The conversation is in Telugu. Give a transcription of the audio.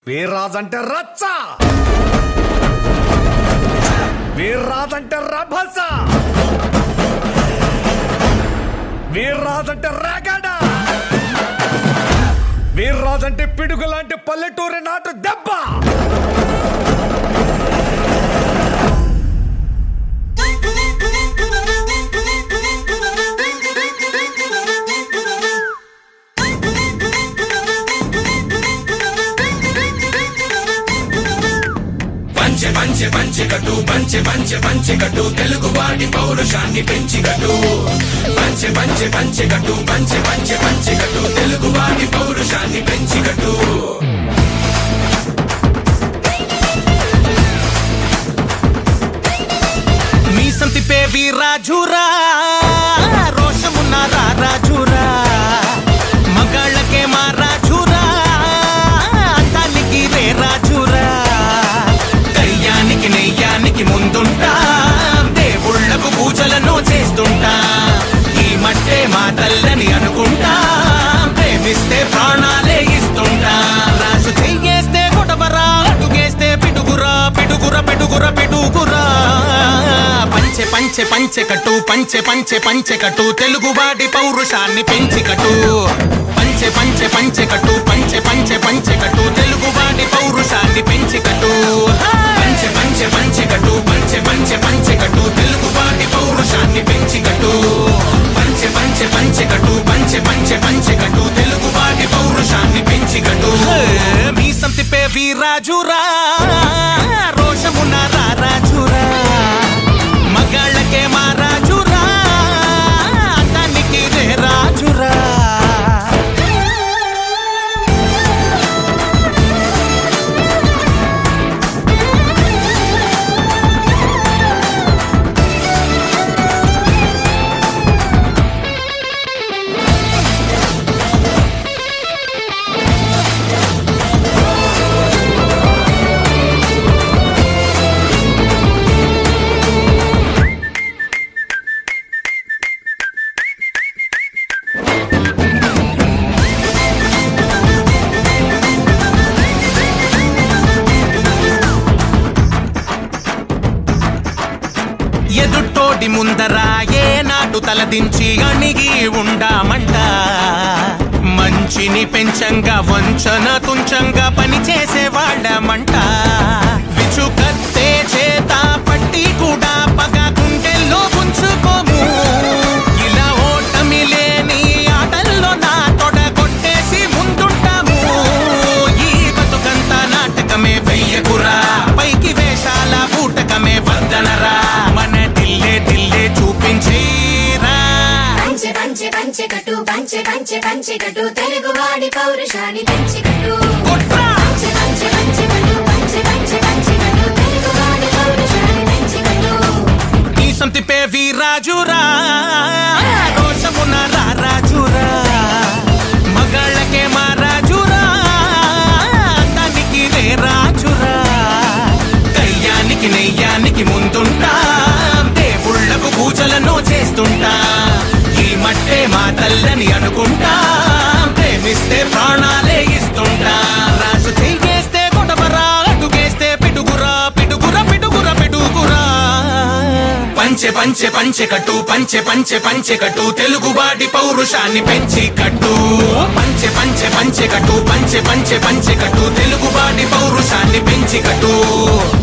వీర్రాజంటే రచ్చ వీర్రాజంటే రభస వీర్రాజంటే రగడ వీర్రాజంటే పిడుగు లాంటి పల్లెటూరి నాటు దెబ్బ పంచె పంచె పంచె కట్టు పంచె పంచె పంచె కట్టు తెలుగు వాడి పౌరుషాన్ని పెంచి కట్టు పంచె పంచె పంచె కట్టు పంచె పంచె పంచె కట్టు తెలుగు వాడి పౌరుషాన్ని పెంచి కట్టు మీసం తిప్పే వీరాజురా రోషమున్న రాజురా మగాళ్ళకే మా రాజురా అందానికి రే రాజురా దయ్యానికి నెయ్యానికి ముందుంటా దేవుళ్ళకు పూజలను చేస్తుంటా ఈ మట్టే మా తల్లని అనుకుంటా ప్రేమిస్తే ప్రాణాలే ఇస్తుంటా రాజు చెయ్యేస్తే కొడవరా అడుగేస్తే పిడుగురా పిడుగుర పిడుగుర పిడుగురా పంచె పంచె పంచె కట్టు పంచె పంచె పంచె కట్టు తెలుగువాడి పౌరుషాన్ని పెంచి కట్టు పంచె పంచె పంచె కట్టు పంచె పంచె పంచె కట్టు తెలుగువాడి పౌరుషాన్ని పెంచి కట్టు పంచె పంచె పంచె కట్టు పంచె పంచె పంచె కట్టు తెలుగు వాడి పౌరుషాన్ని పెంచి కట్టు పంచె పంచె పంచె కట్టు పంచె పంచె పంచె కట్టు తెలుగు వాడి పౌరుషాన్ని పెంచి కట్టు మీసం తిప్పే వీరాజురా రోషమున్న రాజురా మగాళ్ళకే మా రాజురా అందానికి రే రాజురా ఎదుటోడి ముందర ఏ నాటు తలదించి అణిగి ఉండామంట మంచిని పెంచంగా వంచన తుంచంగా పని చేసే వాళ్ళమంట విచుకత్తే చేత పట్టి కూడా పగ గుండెల్లో ఉంచుకోము ఇలా ఓటమి లేని ఆటల్లో నా తొడ కొట్టేసి ముందుంటాము ఈ బతుకంతా నాటకమే వెయ్యకురా పైకి వేషాల బూటకమే వద్దనరా మన దిల్లే దిల్లే చూపించేరా పంచె పంచె పంచె కట్టు పంచె పంచె పంచె కట్టు తెలుగువాడి పౌరుషాన్ని పెంచి కట్టు కొట్రా! పంచె పంచె పంచె కట్టు పంచె పంచె పంచె కట్టు తెలుగువాడి పౌరుషాన్ని పెంచి కట్టు మీసం తిప్పే వీరాజురా రోషమున రాజురా మగాళ్ళకే మా రాజురా దానికి రే రాజురా దయ్యానికి నెయ్యానికి ముందుంటా దేవుళ్ళకు పూజలను చేస్తుంటా ఈ మట్టే మా తల్లని అనుకుంటా ప్రేమిస్తే ప్రాణాలే ఇస్తుంటా రాజు చెయ్యేస్తే కొడవరా అడుగేస్తే పిడుగురా పిడుగుర పిడుగుర పిడుగురా పంచె పంచె పంచె కట్టు పంచె పంచె పంచె కట్టు తెలుగు వాడి పౌరుషాన్ని పెంచి కట్టు పంచె పంచె పంచె కట్టు పంచె పంచె పంచె కట్టు తెలుగు వాడి పౌరుషాన్ని పెంచి కట్టు